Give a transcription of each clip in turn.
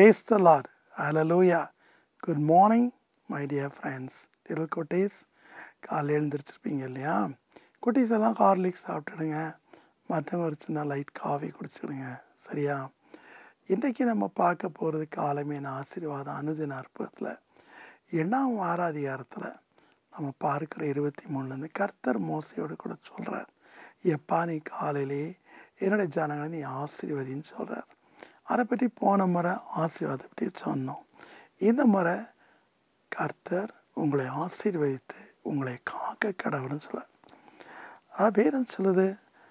Praise the Lord. Hallelujah. Good morning, my dear friends. Little குட்டீஸ் காலையில் எழுந்திரிச்சிருப்பீங்க இல்லையா குட்டீஸ் எல்லாம் ஹார்லிக்ஸ் சாப்பிட்டுடுங்க மற்றவங்க ஒரு சின்ன லைட் காஃபி குடிச்சிடுங்க சரியா இன்றைக்கி நம்ம பார்க்க போகிறது காலமேன ஆசீர்வாதம் அனுதின அற்புதத்தில் எண்ணாம் ஆறாதிகாரத்தில் நம்ம பார்க்குற இருபத்தி மூணுலேருந்து கர்த்தர் மோசையோடு கூட சொல்கிறார் எப்பா நீ காலையிலே என்னுடைய ஜனங்களை நீ ஆசீர்வதின்னு சொல்கிறார் அதை பற்றி போன முறை ஆசீர்வாதத்தை பற்றி சொன்னோம் இந்த முறை கர்த்தர் உங்களை ஆசீர்வதித்து உங்களை காக்க கடவுள்னு சொல்கிறார் அது பேரும் சொல்லுது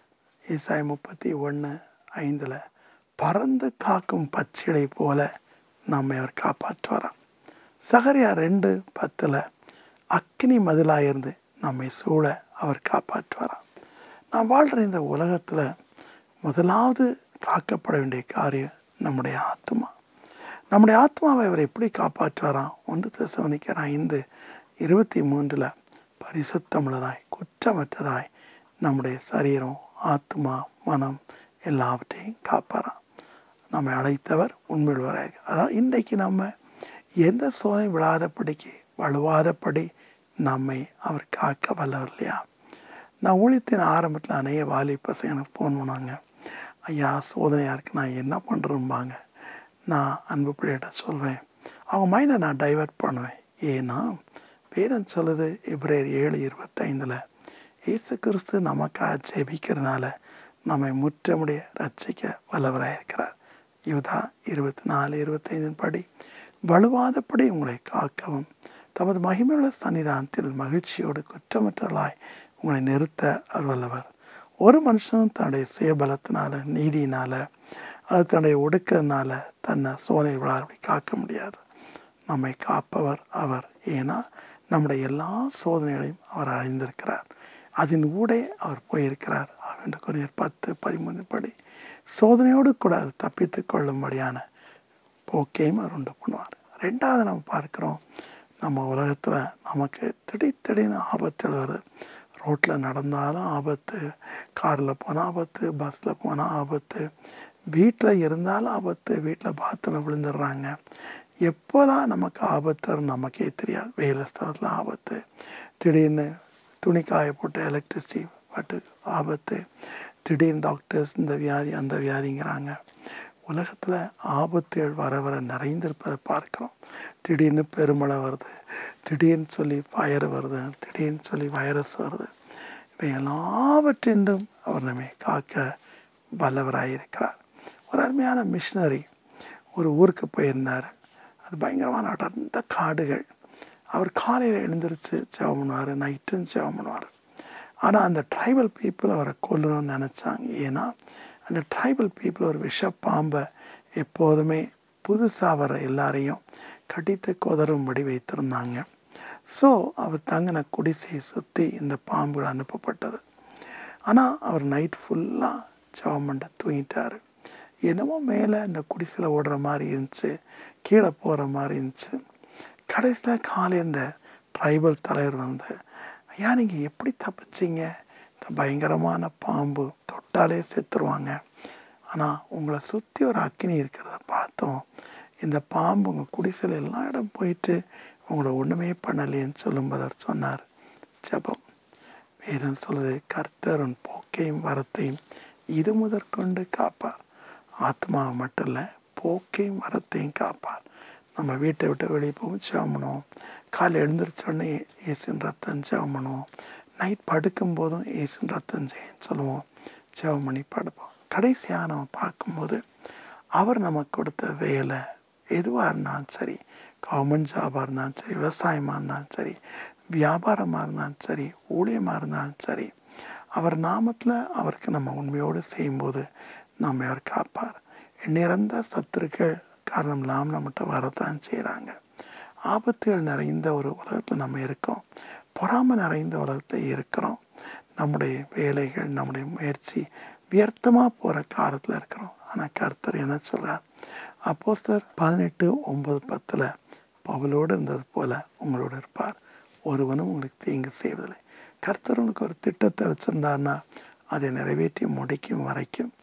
ஈசாய் முப்பத்தி ஒன்று ஐந்தில் பறந்து காக்கும் பச்சிடை போல நம்மை அவர் காப்பாற்றுவாராம் சகரியா ரெண்டு பத்தில் அக்னி மதிலாக இருந்து நம்மை சூழ அவர் காப்பாற்றுவாராம் நாம் வாழ்கிற இந்த உலகத்தில் முதலாவது காக்கப்பட வேண்டிய காரியம் நம்முடைய ஆத்மா நம்முடைய ஆத்மாவை அவர் எப்படி காப்பாற்றுவாராம் ஒன்று தசவனிக்கிற ஐந்து இருபத்தி மூன்றில் பரிசுத்தமுள்ளதாய் குற்றமற்றதாய் நம்முடைய சரீரம் ஆத்மா மனம் எல்லாவற்றையும் காப்பாராம் நம்மை அழைத்தவர் உண்மையுள்ளவராக அதாவது இன்றைக்கு நம்ம எந்த சோதனை விழாதபடிக்கு வலுவாதபடி நம்மை அவர் காக்க வல்லவர் இல்லையா நான் ஊழியத்தின் ஆரம்பத்தில் அநேக வாலி பசங்க எனக்கு ஃபோன் பண்ணாங்க ஐயா சோதனையாக இருக்குது நான் என்ன பண்ணுறேம்பாங்க நான் அன்பு பிள்ளைகிட்ட சொல்வேன் அவங்க மைண்டை நான் டைவர்ட் பண்ணுவேன் ஏன்னா வேதம் சொல்லுது இப்ரேர் ஏழு இருபத்தைந்தில் இயேசு கிறிஸ்து நமக்காக ஜெபிக்கிறதுனால நம்மை முற்றமுடைய ரட்சிக்க வல்லவராக இருக்கிறார் யூதா இருபத்தி நாலு இருபத்தைந்தின் படி வலுவாதபடி உங்களை காக்கவும் தமது மகிமையுள்ள சன்னிதானத்தில் மகிழ்ச்சியோடு குற்றமற்றவர்களாய் உங்களை நிறுத்த அவர் வல்லவர் ஒரு மனுஷனும் தன்னுடைய சுயபலத்தினால நீதியினால் அது தன்னுடைய ஒடுக்கிறதுனால தன்னை சோதனை விழாப்படி காக்க முடியாது நம்மை காப்பவர் அவர் ஏன்னா நம்முடைய எல்லா சோதனைகளையும் அவர் அறிந்திருக்கிறார் அதன் ஊடே அவர் போயிருக்கிறார் என்று குறியர் பத்து பதிமூணு படி சோதனையோடு கூட அது தப்பித்து கொள்ளும்படியான போக்கையும் அவர் உண்டு பண்ணுவார் ரெண்டாவது நம்ம பார்க்குறோம் நம்ம உலகத்தில் நமக்கு திடீர் திடீர்னு ஆபத்தில் வருது ரோட்டில் நடந்தாலும் ஆபத்து காரில் போனால் ஆபத்து பஸ்ஸில் போனால் ஆபத்து வீட்டில் இருந்தாலும் ஆபத்து வீட்டில் பாத்தில் விழுந்துடுறாங்க எப்போலாம் நமக்கு ஆபத்து நமக்கே தெரியாது வேலை ஸ்தலத்தில் ஆபத்து திடீர்னு துணி காய போட்டு எலக்ட்ரிசிட்டி பட்டு ஆபத்து திடீர்னு டாக்டர்ஸ் இந்த வியாதி அந்த வியாதிங்கிறாங்க உலகத்தில் ஆபத்துகள் வர வர நிறைந்திருப்பதை பார்க்குறோம் திடீர்னு பெருமழை வருது திடீர்னு சொல்லி ஃபயர் வருது திடீர்னு சொல்லி வைரஸ் வருது இவை எல்லாவற்றின்றும் அவர் நம்மை காக்க வல்லவராக இருக்கிறார் ஒரு அருமையான மிஷினரி ஒரு ஊருக்கு போயிருந்தார் அது பயங்கரமான அடர்ந்த காடுகள் அவர் காலையில் எழுந்திரிச்சு சேவம் பண்ணுவார் நைட்டும் சேவம் பண்ணுவார் ஆனால் அந்த ட்ரைபல் பீப்புள் அவரை கொல்லணும்னு நினச்சாங்க ஏன்னா அந்த ட்ரைபல் பீப்புள் ஒரு விஷ பாம்பை எப்போதுமே புதுசாக வர எல்லாரையும் கடித்து கொதரும்படி வைத்திருந்தாங்க ஸோ அவர் தங்கின குடிசையை சுற்றி இந்த பாம்புகள் அனுப்பப்பட்டது ஆனால் அவர் நைட் ஃபுல்லாக ஜவமண்ட தூங்கிட்டார் என்னமோ மேலே இந்த குடிசையில் ஓடுற மாதிரி இருந்துச்சு கீழே போகிற மாதிரி இருந்துச்சு கடைசியில் காலை இந்த ட்ரைபல் தலைவர் வந்து ஐயா நீங்கள் எப்படி தப்பிச்சிங்க இந்த பயங்கரமான பாம்பு தொட்டாலே செத்துருவாங்க ஆனால் உங்களை சுற்றி ஒரு அக்கினி இருக்கிறத பார்த்தோம் இந்த பாம்பு உங்கள் குடிசையில் எல்லா இடம் போயிட்டு உங்களை ஒன்றுமே பண்ணலையேன்னு சொல்லும்போது அவர் சொன்னார் ஜபம் வேதம் சொல்லுது கர்த்தரும் போக்கையும் வரத்தையும் இது முதற்கொண்டு காப்பார் ஆத்மாவை மட்டும் இல்லை போக்கையும் வரத்தையும் காப்பார் நம்ம வீட்டை விட்டு வெளியே போகும் ஜெபம் பண்ணுவோம் காலை எழுந்திரிச்சோடனே ஏசுன் ரத்தம் ஜெபம் பண்ணுவோம் நைட் படுக்கும் போதும் ஏசுன் ரத்தம் செய்யன்னு சொல்லுவோம் ஜெபம் பண்ணி படுப்போம் கடைசியாக நம்ம பார்க்கும்போது அவர் நமக்கு கொடுத்த வேலை எதுவாக இருந்தாலும் சரி கவர்மெண்ட் ஜாபாக இருந்தாலும் சரி விவசாயமாக இருந்தாலும் சரி வியாபாரமாக இருந்தாலும் சரி ஊழியமாக இருந்தாலும் சரி அவர் நாமத்தில் அவருக்கு நம்ம உண்மையோடு செய்யும்போது நம்ம அவர் காப்பார் நிறந்த சத்துருக்கள் காரணம் இல்லாமல் நம்மகிட்ட வரத்தான் செய்கிறாங்க ஆபத்துகள் நிறைந்த ஒரு உலகத்தில் நம்ம இருக்கோம் பொறாமை நிறைந்த உலகத்தில் இருக்கிறோம் நம்முடைய வேலைகள் நம்முடைய முயற்சி வியர்த்தமாக போகிற காலத்தில் இருக்கிறோம் ஆனால் கர்த்தர் என்ன சொல்கிறார் அப்போஸ்தர் பதினெட்டு ஒம்பது பத்தில் பவலோடு இருந்தது போல் உங்களோடு இருப்பார் ஒருவனும் உங்களுக்கு தீங்கு செய்வதில்லை கர்த்தர் உங்களுக்கு ஒரு திட்டத்தை வச்சுருந்தாருன்னா அதை நிறைவேற்றி முடிக்கும் வரைக்கும்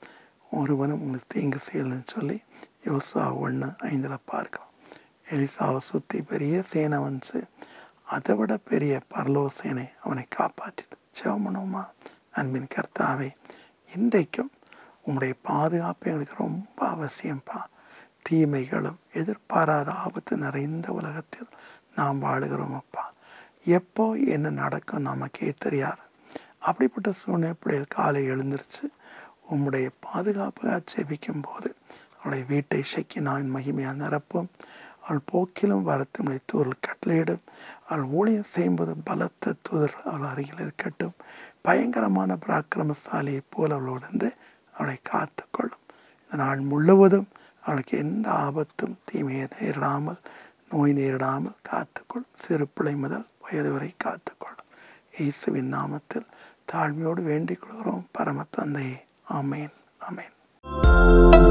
ஒருவனும் உங்களுக்கு தீங்கு செய்யலன்னு சொல்லி யோசுவா ஒன்று ஐந்தில் பார்க்கலாம் எலிசாவை சுற்றி பெரிய சேனை வந்துச்சு அதை விட பெரிய பரலோ சேனை அவனை காப்பாற்றிட்டு ஜெபம் பண்ணுவோமா அன்பின் கர்த்தாவே இன்றைக்கும் உங்களுடைய பாதுகாப்பு எங்களுக்கு ரொம்ப அவசியம்ப்பா தீமைகளும் எதிர்பாராத ஆபத்து நிறைந்த உலகத்தில் நாம் வாழுகிறோம் அப்பா எப்போ என்ன நடக்கும் நமக்கே தெரியாது அப்படிப்பட்ட சூழ்நிலை பிள்ளைகள் காலை எழுந்திருச்சு உம்முடைய பாதுகாப்புக்காக ஜெபிக்கும் போது அவளுடைய வீட்டை ஷெக்கி நான் மகிமையாக நிரப்பும் அவள் போக்கிலும் வரத்தும் தூரல் கட்டளையிடும் அவள் ஊழியம் செய்யும்போது பலத்த தூதர் அவள் அருகில் இருக்கட்டும் பயங்கரமான பராக்கிரமசாலியைப் போல் அவளோடு அவளை காத்துக்கொள்ளும் இந்த நாள் முழுவதும் அவளுக்கு எந்த ஆபத்தும் தீமையை நேரிடாமல் நோய் நேரிடாமல் காத்துக்கொள் சிறு பிள்ளை முதல் வயது வரை காத்துக்கொள்ளும் இயேசுவின் நாமத்தில் தாழ்மையோடு வேண்டிக் கொள்கிறோம் பரம தந்தையே ஆமேன் ஆமேன்